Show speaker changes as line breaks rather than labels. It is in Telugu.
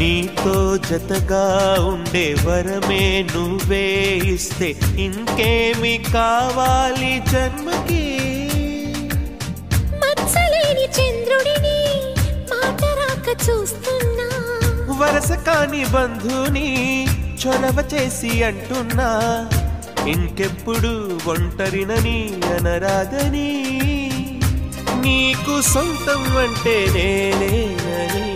నీతో జతగా ఉండే వరమే నువ్వే ఇస్తే ఇంకేమి కావాలి జన్మకి
మచ్చలేని చంద్రుడిని మాట రాక చూస్తున్నా
వరస కాని బంధుని చొరవ చేసి అంటున్నా ఇంకెప్పుడు ఒంటరినని అనరాదని నీకు సొంతం అంటే నేనేనని